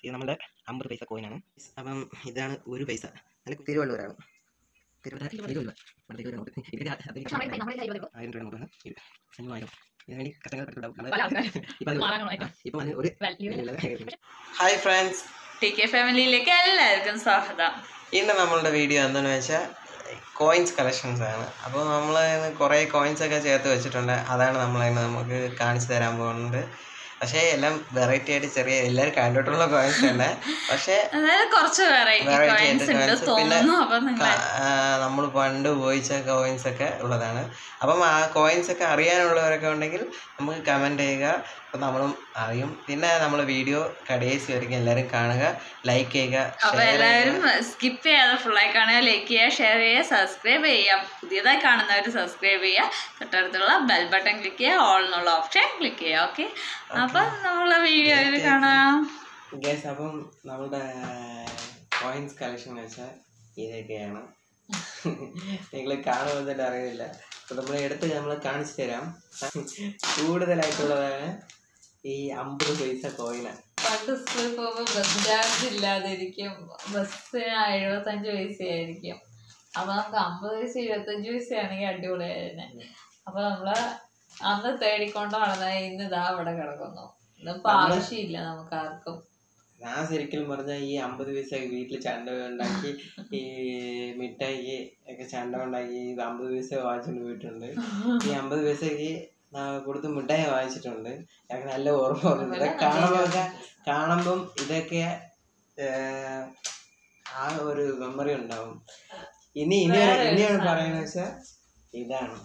ഇത് നമ്മുടെ അമ്പത് പൈസ കോയിനാണ് അപ്പം ഇതാണ് ഒരു പൈസ നല്ല തിരുവള്ളൂരാണ് തിരുവല്ല തിരുവല്ല പണ്ടത്തെ ഒരു നോട്ട് ഇതിന് അത് അതിന് ആയിരം രൂപ നോട്ടാണ് ഇത് അഞ്ഞൂറായിരം ഇതിന് വേണ്ടി കഷ്ടപ്പെട്ടിട്ടുണ്ടാവും ഇപ്പം ഇപ്പം അതിന് ഒരു ഹായ് ഫ്രണ്ട്സ് ടി കെ ഫാമിലിയിലേക്ക് എല്ലാവർക്കും സ്വാഗതം ഇന്ന് നമ്മളുടെ വീഡിയോ എന്താണെന്ന് വെച്ചാൽ കോയിൻസ് കളക്ഷൻസ് ആണ് അപ്പോൾ നമ്മൾ കുറേ കോയിൻസ് ഒക്കെ ചേർത്ത് വെച്ചിട്ടുണ്ട് അതാണ് നമ്മളിന്ന് നമുക്ക് കാണിച്ചു തരാൻ പോകുന്നത് പക്ഷേ എല്ലാം വെറൈറ്റി ആയിട്ട് ചെറിയ എല്ലാവരും കണ്ടിട്ടുള്ള കോയിൻസ് ഉണ്ട് പക്ഷേ അതായത് കുറച്ച് വെറൈറ്റി Variety കോയിൻസ് ആയിട്ട് ഉണ്ട് coins. പിന്നെ തോന്നുന്നു അപ്പൊ നിങ്ങൾ നമ്മൾ പണ്ട് ഉപയോഗിച്ച കോയിൻസ് ഒക്കെ ഉള്ളതാണ് അപ്പം ആ കോയിൻസ് ഒക്കെ അറിയാനുള്ളവരൊക്കെ ഉണ്ടെങ്കിൽ നമുക്ക് കമൻറ്റ് ചെയ്യുക അപ്പം നമ്മളും അറിയും പിന്നെ നമ്മൾ വീഡിയോ കടയേസി വരയ്ക്കും എല്ലാവരും കാണുക ലൈക്ക് ചെയ്യുക അപ്പൊ share എല്ലാവരും സ്കിപ്പ് ചെയ്യാതെ ഫുള്ളായി കാണുക ലൈക്ക് ചെയ്യുക ഷെയർ ചെയ്യുക സബ്സ്ക്രൈബ് ചെയ്യുക പുതിയതായി കാണുന്നവർ സബ്സ്ക്രൈബ് ചെയ്യുക തൊട്ടടുത്തുള്ള ബെൽ ബട്ടൺ ക്ലിക്ക് ചെയ്യുക ഓൾ എന്നുള്ള ഓപ്ഷൻ ക്ലിക്ക് ചെയ്യുക ഓക്കെ അപ്പൊ നമ്മളെ വീഡിയോയിൽ കാണാം ഗൈസ് അപ്പം നമ്മുടെ കോയിൻസ് കളക്ഷൻ വെച്ചാൽ ഇതൊക്കെയാണ് നിങ്ങൾ കാണുമ്പോൾ തന്നെ അറിയില്ല അപ്പം നമ്മൾ എടുത്ത് നമ്മൾ കാണിച്ചു തരാം കൂടുതലായിട്ടുള്ളതാണ് ഈ അമ്പത് പൈസ കോയിനാണ് പണ്ട് സ്കൂളിൽ പോകുമ്പോൾ ബസ് ചാർജ് ഇല്ലാതിരിക്കും ബസ്സിന് എഴുപത്തഞ്ച് പൈസയായിരിക്കും അപ്പൊ നമുക്ക് അമ്പത് പൈസ എഴുപത്തഞ്ച് പൈസയാണെങ്കിൽ അടിപൊളിയായിരുന്നു അപ്പൊ നമ്മള് അന്ന് തേടിക്കൊണ്ട് നടന്ന ഇന്ന് ഇതാ ഇവിടെ കിടക്കുന്നു ഇതിപ്പോ ആവശ്യമില്ല നമുക്ക് ആർക്കും ഞാൻ ശരിക്കും പറഞ്ഞാൽ ഈ അമ്പത് പൈസ വീട്ടിൽ ചണ്ട ഉണ്ടാക്കി ഈ മിഠായിക്ക് ഒക്കെ ചണ്ട ഉണ്ടാക്കി ഇത് അമ്പത് പൈസ വാങ്ങിച്ചുകൊണ്ട് പോയിട്ടുണ്ട് ഈ അമ്പത് പൈസക്ക് നാ- കൊടുത്ത് മിഠായി വാങ്ങിച്ചിട്ടുണ്ട് ഞങ്ങൾക്ക് നല്ല ഓർമ്മ ഓർമ്മ ഇതൊക്കെ കാണുമ്പോൾ കാണുമ്പം ഇതൊക്കെ ഏർ, ആ ഒരു മെമ്മറി ഉണ്ടാവും ഇനി ഇനി ഇനിയാണ് പറയുന്നത് വെച്ചാൽ ഇതാണ്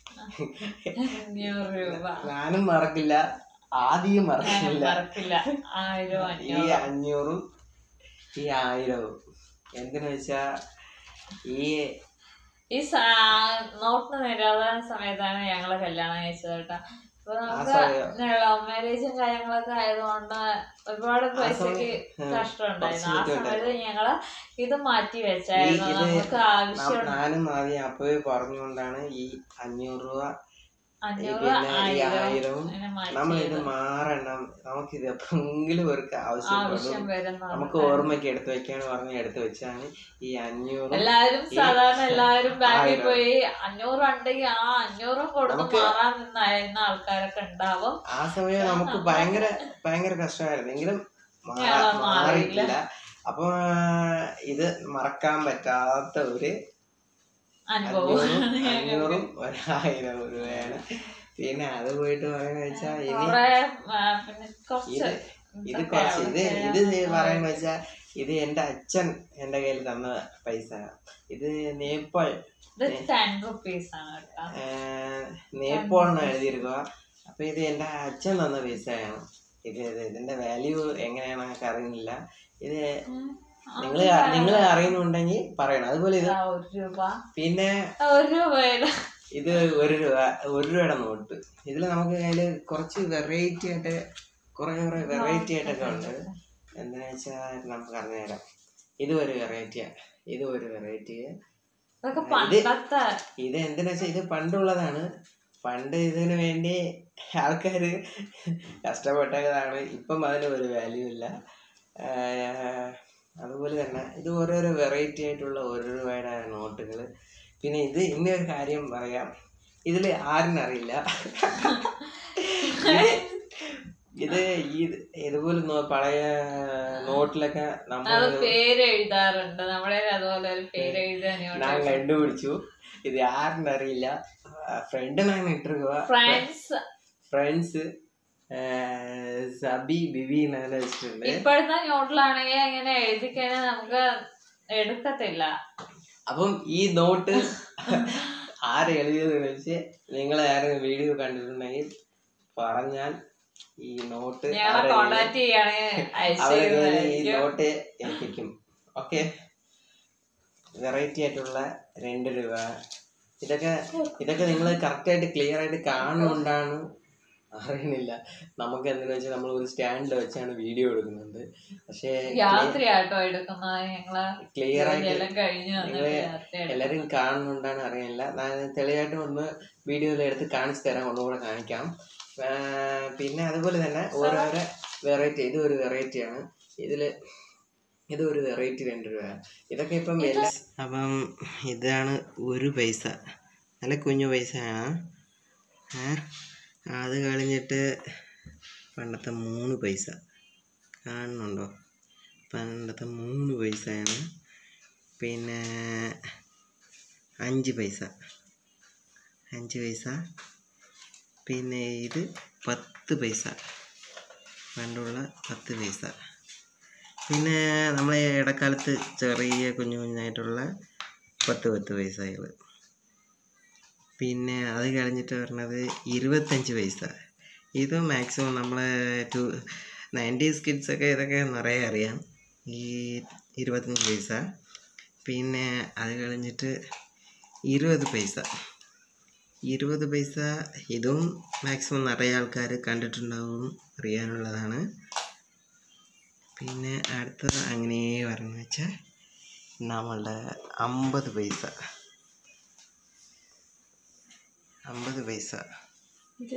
അഞ്ഞൂറ് രൂപ ഞാനും മറക്കില്ല ആദ്യം മറക്കില്ല മറക്കില്ല ആയിരം ഈ അഞ്ഞൂറ് അഞ്ഞൂറും ഈ ആയിരവും എന്തിനു വെച്ചാ ഈ ഈ സാ- നോട്ടിന് നിരോധന സമയത്താണ് ഞങ്ങളെ കല്യാണം കഴിച്ചത് കേട്ടോ അപ്പൊ നമുക്ക് ലവ് മാരേജും കാര്യങ്ങളൊക്കെ ആയതുകൊണ്ട് ഒരുപാട് പൈസക്ക് കഷ്ടം ഉണ്ടായിരുന്നു ആ സമയത്ത് ഞങ്ങള് ഇത് മാറ്റി വെച്ചായിരുന്നു ഇത് നമുക്ക് ആവശ്യം ന- ഞാനും ആദ്യം അപ്പോഴേ പറഞ്ഞുകൊണ്ടാണ് ഈ അഞ്ഞൂറ് രൂപ അഞ്ഞൂറ് പിന്നെ ഈ ആയിരം ആയിരവും അങ്ങനെ മാറ്റി നമ്മളിത് മാറണം നമുക്കിത് എപ്പോഴെങ്കിലും ഒരു ആവശ്യപ്പെടും ആവശ്യം വരുന്ന നമുക്ക് ഓർമ്മയ്ക്ക് എടുത്തു വെക്കാന്ന് പറഞ്ഞ് എടുത്തു വെച്ചാണ് ഈ അഞ്ഞൂറും എല്ലാരും സാധാരണ എല്ലാവരും ബാങ്കിൽ ആയിരം. പോയി അഞ്ഞൂറ് ഉണ്ടെങ്കിൽ ആ അഞ്ഞൂറും കൊടുത്ത് മാറാൻ നിന്നായിരുന്ന ആൾക്കാരൊക്കെ ഉണ്ടാവും ആ സമയം നമുക്ക് ഭയങ്കര ഭയങ്കര കഷ്ടമായിരുന്നു എങ്കിലും മാ- ഞങ്ങള് മാറിയില്ല. മാറിയില്ല അപ്പൊ ഇത് മറക്കാൻ പറ്റാത്ത ഒരു അനുഭവം അഞ്ഞൂറും അഞ്ഞൂറും ഒരായിരം രൂപയാണ് പിന്നെ അത് പോയിട്ട് പറയുന്ന വെച്ചാൽ ഇനി കുറെ ആ, പിന്നെ കുറച്ച് ഇത് ഇത് കുറച്ച് ഇത് ഇത് പറയുന്ന വെച്ചാൽ ഇത് എൻ്റെ അച്ഛൻ എൻ്റെ കയ്യിൽ തന്ന പൈസ ഇത് നേപ്പാൾ ഇത് ടെൻ റുപ്പീസ് ആണ് കേട്ടോ ഏർ, നേപ്പാൾ എന്ന് എഴുതിയിരിക്കുക അപ്പൊ ഇത് എൻ്റെ അച്ഛൻ തന്ന പൈസയാണ് ഇത് ഇത് ഇതിന്റെ വാല്യൂ എങ്ങനെയാണെന്ന് എനിക്ക് അറിയുന്നില്ല ഇത് നിങ്ങൾ നിങ്ങൾ അറിയുന്നുണ്ടെങ്കിൽ പറയണം അതുപോലെ ഇത് ആ, ഒരു രൂപ പിന്നെ ആ, ഒരു രൂപയില് ഇത് ഒരു രൂപ ഒരു രൂപയുടെ നോട്ട് ഇതിൽ നമുക്ക് അതിൽ കുറച്ച് വെറൈറ്റി ആയിട്ട് കുറെ കുറെ വെറൈറ്റി ആയിട്ടൊക്കെ ഉണ്ട് എന്താണെന്ന് വെച്ചാൽ നമുക്ക് അറിഞ്ഞുതരാം ഇത് ഒരു വെറൈറ്റിയാണ് ഇത് ഒരു വെറൈറ്റി ഇതൊക്കെ പണ്ടത്തെ ഇത് എന്തിനാ വെച്ചാൽ ഇത് പണ്ടുള്ളതാണ് പണ്ട് ഇതിനു വേണ്ടി ആൾക്കാർ കഷ്ടപ്പെട്ടതാണ് ഇപ്പം അതിന് ഒരു വാല്യൂ ഇല്ല ആഹ് അതുപോലെ തന്നെ ഇത് ഓരോരോ വെറൈറ്റി ആയിട്ടുള്ള ഓരോ രൂപയുടെ നോട്ടുകൾ പിന്നെ ഇത് ഇന്ന ഒരു കാര്യം പറയാം ഇതിൽ ആരിനറിയില്ല ഇത് ഈ ഇതുപോലെ നോ- പഴയ നോട്ടിലൊക്കെ നമ്മൾ അത് പേര് എഴുതാറുണ്ട് നമ്മുടെ അതുപോലെ ഒരു പേര് എഴുതാനോട് ഞാൻ കണ്ടുപിടിച്ചു ഇത് ആരിനറിയില്ല ഫ്രണ്ടിനാണ് ഇട്ടിരിക്കുക ഫ്രണ്ട്സ് ഫ്രണ്ട്സ് സബി ബിബി എന്നാണ് വെച്ചിട്ടുണ്ട് ഇപ്പോഴത്തെ നോട്ടിലാണെങ്കിൽ ഇങ്ങനെ എഴുതി കഴിഞ്ഞാൽ നമുക്ക് എടുക്കത്തില്ല അപ്പം ഈ നോട്ട് ആര് എഴുതിയത് വെച്ച് നിങ്ങൾ ആരെങ്കിലും വീഡിയോ കണ്ടിട്ടുണ്ടെങ്കിൽ പറഞ്ഞാൽ ഈ നോട്ട് ഞങ്ങളെ കോണ്ടാക്ട് ചെയ്യുകയാണെങ്കിൽ അയച്ചു അവരുടെ കയ്യിൽ ഈ തരുന്നതായിരിക്കും. നോട്ട് ഏൽപ്പിക്കും ഓക്കെ വെറൈറ്റി ആയിട്ടുള്ള രണ്ട് രൂപ ഇതൊക്കെ ഇതൊക്കെ നിങ്ങൾ കറക്റ്റായിട്ട് ക്ലിയർ ആയിട്ട് കാണുന്നുകൊണ്ടാണ് അറിയണില്ല നമുക്ക് എന്തെന്ന് വെച്ചാൽ നമ്മൾ ഒരു സ്റ്റാൻഡിൽ വെച്ചാണ് വീഡിയോ എടുക്കുന്നത് പക്ഷേ രാത്രിയാട്ടോ എടുക്കുന്നത് ഞങ്ങള് ക്ലിയർ ആയിട്ട് ജോലിയെല്ലാം കഴിഞ്ഞു വന്നിട്ട് നിങ്ങള് രാത്രി എടുക്കും. എല്ലാവരും കാണുന്നുണ്ടാണ് അറിയില്ല ഞാൻ തെളിവായിട്ട് ഒന്ന് വീഡിയോയിൽ എടുത്ത് കാണിച്ചു തരാം ഒന്നുകൂടെ കാണിക്കാം ആ, പിന്നെ അതുപോലെ തന്നെ ഓരോരോ വെറൈറ്റി ഇത് ഒരു വെറൈറ്റിയാണ് ഇതില് ഇത് ഒരു വെറൈറ്റി രണ്ട് രൂപ ഇതൊക്കെ ഇപ്പം എല്ലാ അപ്പം ഇതാണ് ഒരു പൈസ നല്ല കുഞ്ഞു പൈസയാണ് ഏ അത് കഴിഞ്ഞിട്ട് പണ്ടത്തെ മൂന്ന് പൈസ കാണുന്നുണ്ടോ പണ്ടത്തെ മൂന്ന് പൈസയാണ് പിന്നെ അഞ്ച് പൈസ അഞ്ച് പൈസ പിന്നെ ഇത് പത്ത് പൈസ പണ്ടുള്ള പത്ത് പൈസ പിന്നെ നമ്മളെ ഇടക്കാലത്ത് ചെറിയ കുഞ്ഞു കുഞ്ഞായിട്ടുള്ള പത്ത് പത്ത് പൈസകൾ പിന്നെ അത് കഴിഞ്ഞിട്ട് വരുന്നത് ഇരുപത്തഞ്ച് പൈസ ഇത് മാക്സിമം നമ്മളെ ടു നയൻറ്റീസ് കിഡ്സൊക്കെ ഇതൊക്കെ നിറയെ അറിയാം ഈ ഇരുപത്തഞ്ച് പൈസ പിന്നെ അത് കഴിഞ്ഞിട്ട് ഇരുപത് പൈസ ഇരുപത് പൈസ ഇതും മാക്സിമം നിറയെ ആൾക്കാർ കണ്ടിട്ടുണ്ടാവും അറിയാനുള്ളതാണ് പിന്നെ അടുത്തത് അങ്ങനെ പറഞ്ഞു വെച്ചാൽ നമ്മളുടെ അമ്പത് പൈസ അമ്പത് പൈസ ഇത്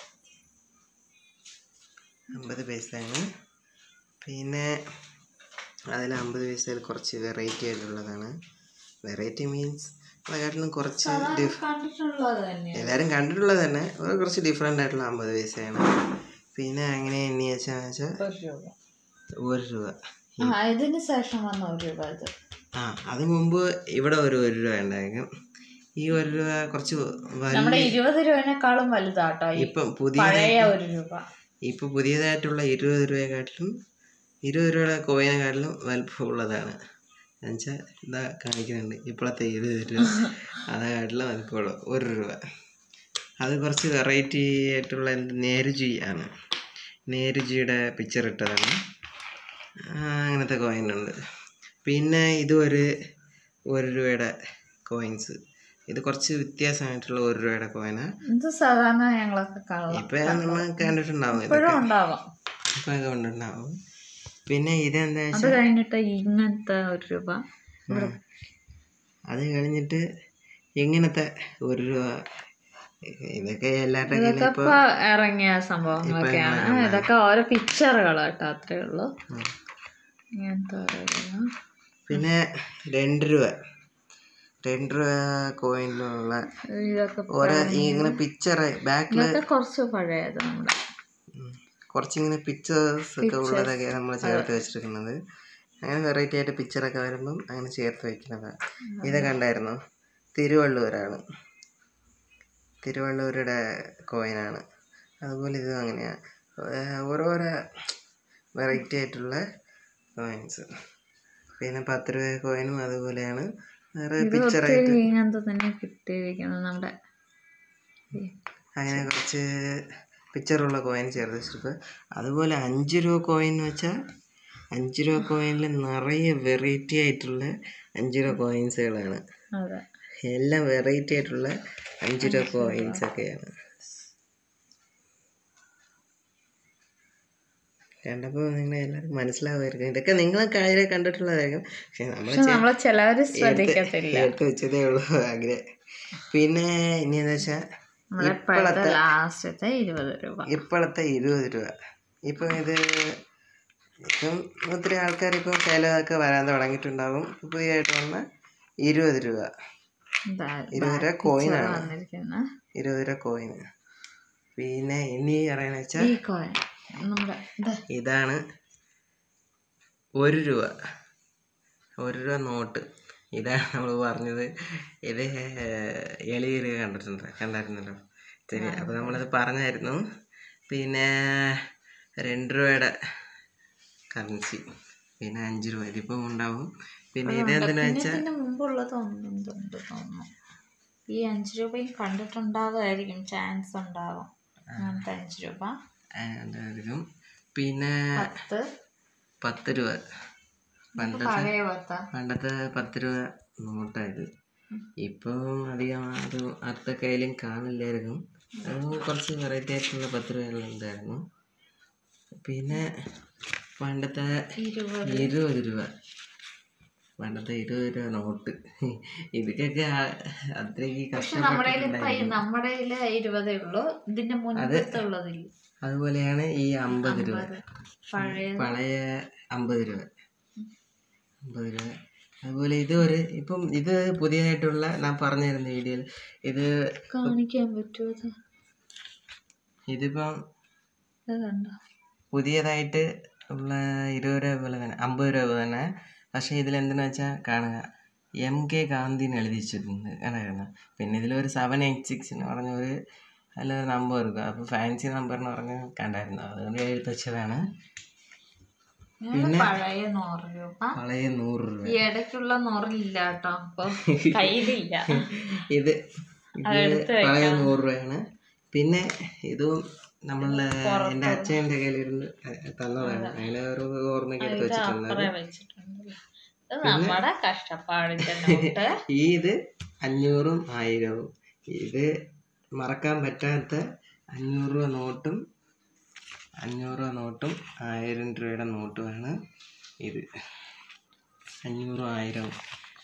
അമ്പത് പൈസയാണ് പിന്നെ അതിൽ അമ്പത് പൈസയിൽ കുറച്ച് വെറൈറ്റി ആയിട്ടുള്ളതാണ് വെറൈറ്റി മീൻസ് അതിനെക്കാട്ടിലും കുറച്ച് ഡിഫ് കണ്ടിട്ടുള്ളത് തന്നെ എല്ലാവരും കണ്ടിട്ടുള്ളത് തന്നെ അത് കുറച്ച് ഡിഫറെൻ്റ് ആയിട്ടുള്ള അമ്പത് പൈസയാണ് പിന്നെ അങ്ങനെ എണ്ണി വെച്ചാൽ വെച്ചാൽ ഒരു രൂപ ഒരു രൂപ ആ ഇതിന് ശേഷം വന്ന ഒരു രൂപ ഇത് ആ അത് മുമ്പ് ഇവിടെ ഒരു ഒരു രൂപ ഉണ്ടായിരിക്കും ഈ ഒരു രൂപ കുറച്ച് വലിയ നമ്മുടെ ഇരുപത് രൂപേനേക്കാളും വലുതാട്ടോ ഈ ഇപ്പം പുതിയ പഴയ ഒരു രൂപ ഇപ്പം പുതിയതായിട്ടുള്ള ഇരുപത് രൂപയെക്കാട്ടിലും ഇരുപത് രൂപയുടെ കോയിനെക്കാട്ടിലും വലുപ്പമുള്ളതാണ് എന്നുവെച്ചാൽ ഇതാ കാണിക്കുന്നുണ്ട് ഇപ്പോഴത്തെ ഇരുപത് രൂപ അതെക്കാട്ടിലും വലുപ്പമുള്ള ഒരു രൂപ അത് കുറച്ച് വെറൈറ്റി ആയിട്ടുള്ള എന്ത് നേരുജി ആണ് നേരുജിയുടെ പിക്ചർ ഇട്ടതാണ് ആ, അങ്ങനത്തെ കോയിനുണ്ട് പിന്നെ ഇത് ഒരു ഒരു രൂപയുടെ കോയിൻസ് ഇത് കുറച്ച് വ്യത്യാസമായിട്ടുള്ള ഒരു രൂപയുടെ കോയിനാണ് ഇത് സാധാരണ ഞങ്ങളൊക്കെ കാണാം ഇപ്പം നമ്മൾ കണ്ടിട്ടുണ്ടാവും ഇപ്പോഴും ഇതൊക്കെ ഉണ്ടാവാം ഇപ്പം കണ്ടിട്ടുണ്ടാവും പിന്നെ ഇതെന്താ അത് വെച്ചാൽ കഴിഞ്ഞിട്ട് ഇങ്ങനത്തെ ഒരു രൂപ ഇവിടെ അത് കഴിഞ്ഞിട്ട് ഇങ്ങനത്തെ ഒരു രൂപ ഇതൊക്കെ എല്ലാവരുടെ കയ്യിലും ഇതൊക്കെ ഇപ്പോൾ ഇപ്പൊ ഇറങ്ങിയ സംഭവങ്ങളൊക്കെയാണ് ഇതൊക്കെ ഓരോ പിക്ചറുകൾ കേട്ടോ അത്രേ ഉള്ളൂ ഇങ്ങനത്തെ ഓരോ രൂപ. പിന്നെ രണ്ട് രൂപ രണ്ട് രൂപ കോയിനിലുള്ള ഇതൊക്കെ ഓരോ ഈ ഇങ്ങനെ പിക്ചർ ബാക്കിൽ ഇതൊക്കെ കുറച്ച് പഴയത് നമ്മുടെ കുറച്ചിങ്ങനെ പിക്ചേഴ്സ് ഒക്കെ ഉള്ളതൊക്കെ നമ്മൾ ചേർത്ത് വെച്ചിരിക്കുന്നത് അങ്ങനെ വെറൈറ്റി ആയിട്ട് പിക്ചറൊക്കെ വരുമ്പം അങ്ങനെ ചേർത്ത് വെക്കുന്നതാണ് ഇതൊക്കെ കണ്ടായിരുന്നോ തിരുവള്ളൂരാണ് തിരുവള്ളൂരുടെ കോയിനാണ് അതുപോലെ ഇതും അങ്ങനെയാണ് ഓരോരോ വെറൈറ്റി ആയിട്ടുള്ള കോയിൻസ് പിന്നെ പത്ത് രൂപ കോയിനും അതുപോലെയാണ് വേറെ പിക്ചറായിട്ട് ഒത്തിരി ഇങ്ങനത്തെ തന്നെ കിട്ടിയിരിക്കുന്നത് നമ്മുടെ അങ്ങനെ കുറച്ച് പിക്ചറുള്ള കോയിൻ ചേർത്ത് വെച്ചിട്ട് അതുപോലെ അഞ്ച് രൂപ കോയിൻ എന്ന് വെച്ചാൽ അഞ്ച് രൂപ കോയിനിൽ നിറയെ വെറൈറ്റി ആയിട്ടുള്ള അഞ്ച് രൂപ കോയിൻസുകളാണ് അതെ എല്ലാം വെറൈറ്റി ആയിട്ടുള്ള അഞ്ച് രൂപ കോയിൻസ് ഒക്കെയാണ് കണ്ടപ്പോൾ നിങ്ങൾ എല്ലാവർക്കും മനസ്സിലാവുമായിരിക്കും ഇതൊക്കെ നിങ്ങൾ കാര്യം കണ്ടിട്ടുള്ളതായിരിക്കും പക്ഷെ നമ്മൾ പക്ഷെ നമ്മളെ ചിലവര് ശ്രദ്ധിക്കത്തില്ല എടുത്ത് വെച്ചതേ ഉള്ളൂ അങ്ങനെ പിന്നെ ഇനി എന്താ വെച്ചാൽ നമ്മുടെ ഇപ്പോഴത്തെ ലാസ്റ്റത്തെ ഇരുപത് രൂപ ഇപ്പോഴത്തെ ഇരുപത് രൂപ ഇപ്പം ഇത് ഇപ്പം ഒത്തിരി ആൾക്കാർ ഇപ്പം ചിലതൊക്കെ വരാൻ തുടങ്ങിയിട്ടുണ്ടാകും പുതിയതായിട്ട് വന്ന ഇരുപത് രൂപ ഇതാ ഇരുപത് രൂപ കോയിനാണ് വന്നിരിക്കുന്ന ഇരുപത് രൂപ കോയിന് പിന്നെ ഇനി പറയണ വെച്ചാൽ ഈ കോയിൻ നമ്മുടെ ഇത് ഇതാണ് ഒരു രൂപ ഒരു രൂപ നോട്ട് ഇതാണ് നമ്മൾ പറഞ്ഞത് ഇത് എളിയൊരു കണ്ടിട്ടുണ്ട് കണ്ടായിരുന്നല്ലോ ശരി അപ്പോൾ നമ്മളത് പറഞ്ഞായിരുന്നു പിന്നെ രണ്ട് രൂപയുടെ കറൻസി പിന്നെ അഞ്ച് രൂപ ഇതിപ്പം ഉണ്ടാവും പിന്നെ ഇതെന്തിനാ വെച്ചാൽ ഇതിന് മുമ്പുള്ളത് ഒന്നുണ്ട് തോന്നുന്നു ഈ അഞ്ച് രൂപയും കണ്ടിട്ടുണ്ടാകുമായിരിക്കും ചാൻസ് ഉണ്ടാകും അങ്ങനത്തെ അഞ്ച് രൂപ എന്തായിരിക്കും പിന്നെ പത്ത് പത്ത് രൂപ പണ്ടത്തെ പഴയ പത്ത പണ്ടത്തെ പത്ത് രൂപ നോട്ടായത് ഇപ്പം അധികം അത് അടുത്ത കയ്യിലും കാണില്ലായിരുന്നു അത് കുറച്ച് വെറൈറ്റി ആയിട്ടുള്ള പത്ത് രൂപ ഉണ്ടായിരുന്നു പിന്നെ പണ്ടത്തെ ഇരുപത് ഇരുപത് രൂപ പണ്ടത്തെ ഇരുപത് രൂപ നോട്ട് ഇതൊക്കെ അത്രയ്ക്ക് പക്ഷെ നമ്മുടെ കയ്യില് കഷ്ടപ്പെട്ടിട്ടുണ്ടായിരുന്നു പൈ- നമ്മുടെ കയ്യില് ഇരുപതേ ഉള്ളൂ ഇതിന്റെ മുൻപത്തെ ഉള്ളതില്ല അതുപോലെയാണ് ഈ അമ്പത് രൂപ പഴയ പഴയ അമ്പത് രൂപ അമ്പത് രൂപ അതുപോലെ ഇത് ഒരു ഇപ്പം ഇത് പുതിയതായിട്ടുള്ള ഞാൻ പറഞ്ഞിരുന്ന വീഡിയോയിൽ ഇത് കാണിക്കാൻ പറ്റുമോ അത്? ഇതിപ്പം ഇത് കണ്ടോ പുതിയതായിട്ട് ഉള്ള ഇരുപത് രൂപ പോലെ തന്നെ അമ്പത് രൂപ തന്നെ പക്ഷേ ഇതിൽ എന്തെന്ന് വെച്ചാൽ കാണുക എം കെ ഗാന്ധി എന്ന് എഴുതി വെച്ചിട്ടുണ്ട് കണ്ടായിരുന്നു പിന്നെ ഇതിലൊരു സെവൻ എയ്റ്റ് സിക്സ് എന്ന് പറഞ്ഞ ഒരു അതിലൊരു നമ്പർ എടുക്കുക അപ്പോൾ ഫാൻസി നമ്പർ എന്ന് പറഞ്ഞ് കണ്ടായിരുന്നു അതുകൊണ്ട് എഴുതി വെച്ചതാണ് ഞങ്ങളുടെ പഴയ നൂറ് രൂപ പഴയ നൂറ് രൂപ ഈ ഇടയ്ക്കുള്ള നൂറില്ല കേട്ടോ അപ്പൊ കയ്യിലില്ല ഇത് ഇത് പഴയ നൂറ് രൂപയാണ് പിന്നെ ഇതും നമ്മളുടെ എൻ്റെ അച്ഛൻ്റെ കയ്യിലിരുന്ന് തന്നതാണ് അതിനെ ഒരു ഓർമ്മയ്ക്ക് എടുത്ത് വെച്ചിട്ടുണ്ട് കുറെ വെച്ചിട്ടുണ്ട് ഇത് നമ്മുടെ കഷ്ടപ്പാടിന്റെ നോട്ട് ഈ ഇത് അഞ്ഞൂറും ആയിരവും ഇത് മറക്കാൻ പറ്റാത്ത അഞ്ഞൂറ് രൂപ നോട്ടും അഞ്ഞൂറ് രൂപ നോട്ടും ആയിരം രൂപയുടെ നോട്ടുമാണ് ഇത് അഞ്ഞൂറും ആയിരവും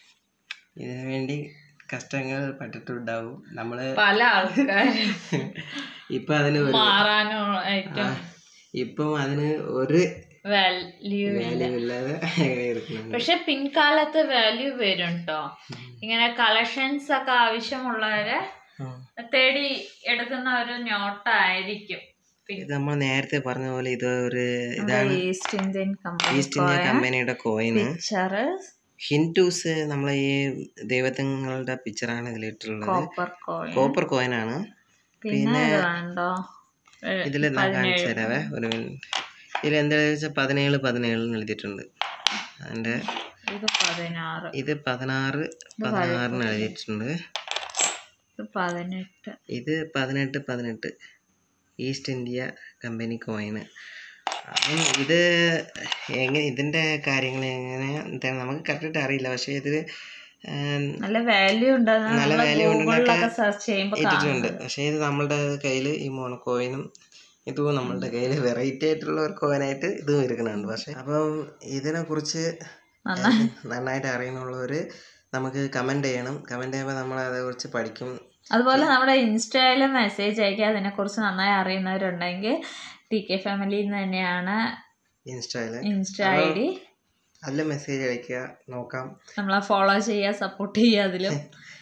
ഇതിനു വേണ്ടി കഷ്ടങ്ങൾ പെട്ടിട്ടുണ്ടാവും നമ്മൾ പല ആൾക്കാരും ഇപ്പം അതിന് ഒരു മാറാനോ ഏറ്റവും ഇപ്പം അതിന് ഒരു വാല്യൂ വാല്യൂ ഇല്ലാതെ അങ്ങനെ ഇരിക്കുന്നുണ്ട് പക്ഷെ പിൻകാലത്ത് വാല്യൂ വരും കേട്ടോ ഇങ്ങനെ കളക്ഷൻസ് ഒക്കെ ആവശ്യമുള്ളവരെ ഉം. തേടി എടുക്കുന്ന ഒരു നോട്ടായിരിക്കും ഇത് നമ്മൾ നേരത്തെ പറഞ്ഞ പോലെ ഇത് ഒരു ഇതാണ് East Indian company East India കമ്പനിയുടെ കോയിന് പിക്ചറ് ഹിൻറ്റൂസ് നമ്മളെ ഈ ദൈവത്തിങ്ങളുടെ പിക്ചറാണ് ഇതിലിട്ടുള്ളത് കോപ്പർ കോയിൻ കോപ്പർ കോയിനാണ് പിന്നെ ഇത് കണ്ടോ ഏ, ഇതിൽ ഞാൻ കാണിച്ചു തരാവേ ഒരു മിനിറ്റ് ഇതിൽ എന്താണെന്ന് വെച്ചാൽ പതിനേഴ് പതിനേഴ് എന്ന് എഴുതിയിട്ടുണ്ട് അതിൻ്റെ ഇത് പതിനാറ് ഇത് പതിനാറ് പതിനാറിന് എഴുതിയിട്ടുണ്ട് ഇത് പതിനെട്ട് ഇത് പതിനെട്ട് പതിനെട്ട് ഈസ്റ്റ് ഇന്ത്യ കമ്പനി കോയിന് അപ്പം ഇത് എങ്ങനെ ഇതിൻ്റെ കാര്യങ്ങൾ എങ്ങനെ എന്താണ് നമുക്ക് കറക്റ്റായിട്ട് അറിയില്ല പക്ഷേ ഇതിൽ നല്ല വാല്യൂ ഉണ്ടെന്ന് നല്ല നമ്മള് value ഉണ്ടെന്നൊക്കെ ഗൂഗിളിലൊക്കെ സെർച്ച് ചെയ്യുമ്പോൾ ഇട്ടിട്ടുണ്ട് പക്ഷേ ഇത് നമ്മളുടെ കയ്യിൽ ഈ മോണോ കോയിനും ഇതും നമ്മളുടെ കയ്യിൽ വെറൈറ്റി ആയിട്ടുള്ള ഒരു കോയിനായിട്ട് ഇതും ഇരിക്കുന്നുണ്ട് പക്ഷേ അപ്പം ഇതിനെക്കുറിച്ച് നന്നായിട്ട് അറിയുന്നുള്ളവർ നമുക്ക് കമൻറ്റ് ചെയ്യണം കമൻറ്റ് ചെയ്യുമ്പോൾ നമ്മൾ അതേക്കുറിച്ച് പഠിക്കും അതുപോലെ നമ്മുടെ ഇൻസ്റ്റയിൽ മെസ്സേജ് അയക്കുക അതിനെക്കുറിച്ച് നന്നായി അറിയുന്നവരുണ്ടെങ്കിൽ ടി കെ ഫാമിലിയിൽ നിന്ന് തന്നെയാണ് ഇൻസ്റ്റയിൽ ഇൻസ്റ്റ ഐ ഡി അതിൽ മെസ്സേജ് അയക്കുക നോക്കാം നമ്മളെ ഫോളോ ചെയ്യുക സപ്പോർട്ട് ചെയ്യുക അതിലും